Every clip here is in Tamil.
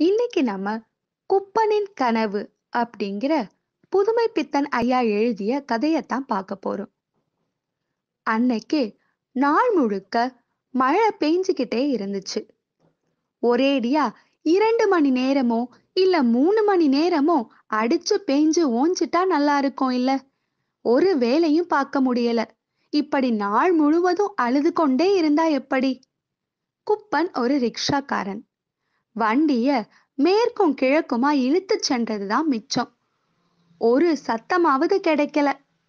இன்னைக்கு நம்ம குப்பனின் கனவு அப்படிங்கிற புதுமை பித்தன் ஐயா எழுதிய கதையத்தான் பார்க்க போறோம் அன்னைக்கு நாள் முழுக்க மழை பெஞ்சுக்கிட்டே இருந்துச்சு ஒரேடியா இரண்டு மணி நேரமோ இல்ல மூணு மணி நேரமோ அடிச்சு பெஞ்சு ஓஞ்சிட்டா நல்லா இருக்கும் இல்ல ஒரு வேலையும் பார்க்க முடியல இப்படி நாள் முழுவதும் அழுது கொண்டே இருந்தா எப்படி குப்பன் ஒரு ரிக்ஷாக்காரன் வண்டிய மேற்கும் கிழக்குமா இழுத்து சென்றதுதான் மிச்சம் ஒரு சத்தமாவது கிடைக்கல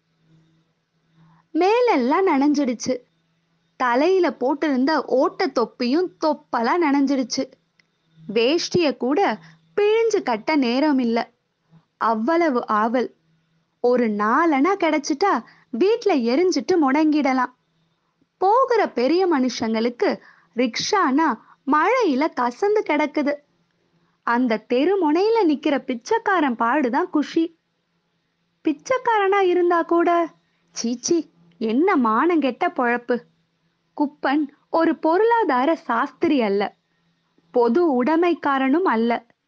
மேலெல்லாம் நனைஞ்சிடுச்சு தலையில போட்டிருந்த ஓட்ட தொப்பியும் தொப்பலா நனைஞ்சிடுச்சு வேஷ்டிய கூட பிழிஞ்சு கட்ட நேரம் இல்ல அவ்வளவு ஆவல் ஒரு நாலனா கிடைச்சிட்டா வீட்ல எரிஞ்சிட்டு முடங்கிடலாம் போகிற பெரிய மனுஷங்களுக்கு ரிக்ஷானா மழையில கசந்து கிடக்குது அந்த தெரு முனையில நிக்கிற பிச்சைக்காரன் பாடுதான் குஷி பிச்சைக்காரனா இருந்தா கூட சீச்சி என்ன மானங்கெட்ட பொழப்பு குப்பன் ஒரு பொருளாதார சாஸ்திரி அல்ல பொது உடைமைக்காரனும் அல்ல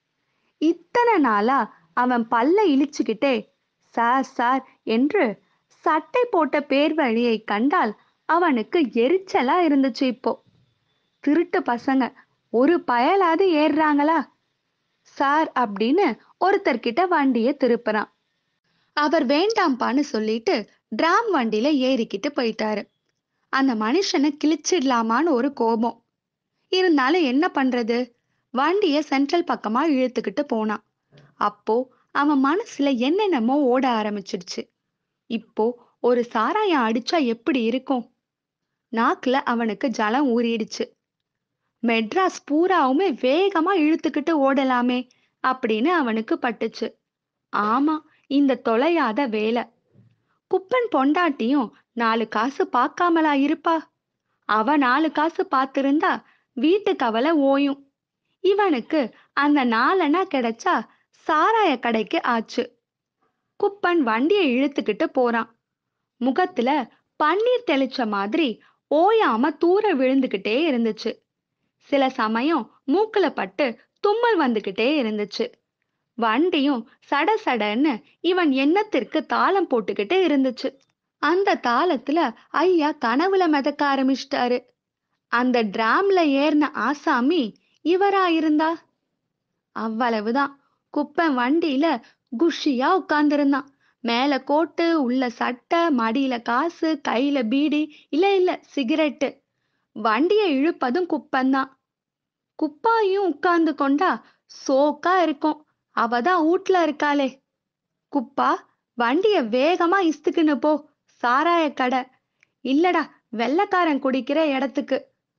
இத்தனை நாளா அவன் பல்ல இழிச்சுக்கிட்டே சார் சார் என்று சட்டை போட்ட பேர் வழியை கண்டால் அவனுக்கு எரிச்சலா இருந்துச்சு இப்போ திருட்டு பசங்க ஒரு பயலாவது ஏறுறாங்களா சார் அப்படின்னு ஒருத்தர்கிட்ட வண்டிய திருப்புறான் அவர் வேண்டாம்பான்னு சொல்லிட்டு டிராம் வண்டியில ஏறிக்கிட்டு போயிட்டாரு அந்த மனுஷனை கிழிச்சிடலாமான்னு ஒரு கோபம் இருந்தாலும் என்ன பண்றது வண்டிய சென்ட்ரல் பக்கமா இழுத்துக்கிட்டு போனான் அப்போ அவன் மனசுல என்னென்னமோ ஓட ஆரம்பிச்சிடுச்சு இப்போ ஒரு சாராயம் அடிச்சா எப்படி இருக்கும் நாக்குல அவனுக்கு ஜலம் ஊறிடுச்சு மெட்ராஸ் பூராவுமே வேகமா இழுத்துக்கிட்டு ஓடலாமே அப்படின்னு அவனுக்கு பட்டுச்சு ஆமா இந்த தொலையாத வேலை குப்பன் பொண்டாட்டியும் நாலு காசு பார்க்காமலா இருப்பா அவ நாலு காசு பார்த்திருந்தா வீட்டு கவலை ஓயும் இவனுக்கு அந்த நாலனா கிடைச்சா சாராய கடைக்கு ஆச்சு குப்பன் வண்டியை இழுத்துக்கிட்டு போறான் முகத்துல பன்னீர் தெளிச்ச மாதிரி ஓயாம தூர விழுந்துகிட்டே இருந்துச்சு சில சமயம் மூக்குல பட்டு தும்மல் வந்துகிட்டே இருந்துச்சு வண்டியும் சட சடன்னு இவன் எண்ணத்திற்கு தாளம் போட்டுக்கிட்டு இருந்துச்சு அந்த தாளத்துல ஐயா கனவுல மிதக்க ஆரம்பிச்சிட்டாரு அந்த டிராம்ல ஏறின ஆசாமி இவரா இருந்தா அவ்வளவுதான் குப்பன் வண்டியில குஷியா உட்கார்ந்திருந்தான் மேல கோட்டு உள்ள சட்டை மடியில காசு கையில பீடி இல்ல இல்ல சிகரெட்டு வண்டியை இழுப்பதும் குப்பந்தான் குப்பாயும் உட்கார்ந்து கொண்டா சோக்கா இருக்கும் அவதான் வீட்ல இருக்காளே குப்பா வண்டிய வேகமா இஸ்துக்குன்னு போ சாராய கடை இல்லடா வெள்ளக்காரன் குடிக்கிற இடத்துக்கு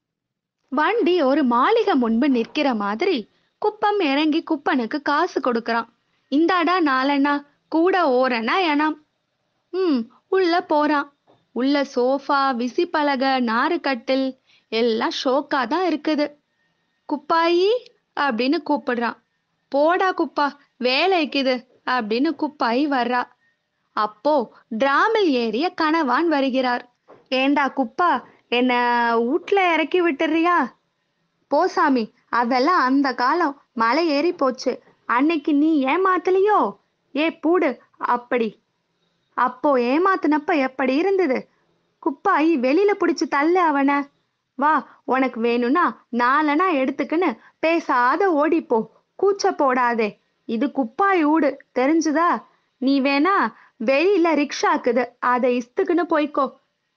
வண்டி ஒரு மாளிகை முன்பு நிற்கிற மாதிரி குப்பம் இறங்கி குப்பனுக்கு காசு கொடுக்கறான் இந்தாடா நாலண்ணா கூட ஓரனா எனாம் ம் உள்ள போறான் உள்ள சோஃபா விசிப்பலகை நாறுக்கட்டில் எல்லாம் ஷோக்கா தான் இருக்குது குப்பாயி அப்படின்னு கூப்பிடுறான் போடா குப்பா வேலைக்குது அப்படின்னு குப்பாயி வர்றா அப்போ டிராமில் ஏறிய கணவான் வருகிறார் ஏண்டா குப்பா என்ன வீட்ல இறக்கி விட்டுறியா போ சாமி அதெல்லாம் அந்த காலம் மலை ஏறி போச்சு அன்னைக்கு நீ ஏமாத்தலையோ ஏ பூடு அப்படி அப்போ ஏமாத்துனப்ப எப்படி இருந்தது குப்பாயி வெளியில புடிச்சு தள்ளு அவனை வா உனக்கு வேணும்னா நாலனா எடுத்துக்கின்னு பேசாத ஓடிப்போ கூச்ச போடாதே இது குப்பாய் ஊடு தெரிஞ்சுதா நீ வேணா வெளியில ரிக்ஷாக்குது அதை இஸ்துக்குன்னு போய்க்கோ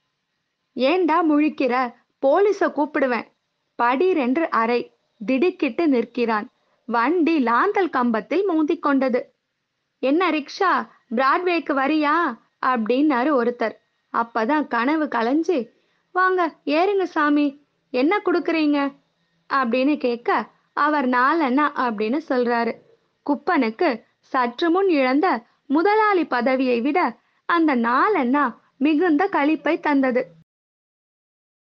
ஏண்டா முழிக்கிற போலீஸ கூப்பிடுவேன் படீர் என்று அறை திடுக்கிட்டு நிற்கிறான் வண்டி லாந்தல் கம்பத்தில் மோதிக் கொண்டது என்ன ரிக்ஷா பிராட்வேக்கு வரியா அப்படின்னாரு ஒருத்தர் அப்பதான் கனவு கலைஞ்சு வாங்க ஏறுங்க சாமி என்ன கொடுக்குறீங்க அப்படின்னு கேட்க அவர் நாலண்ணா அப்படின்னு சொல்றாரு குப்பனுக்கு சற்று முன் இழந்த முதலாளி பதவியை விட அந்த நாலண்ணா மிகுந்த களிப்பை தந்தது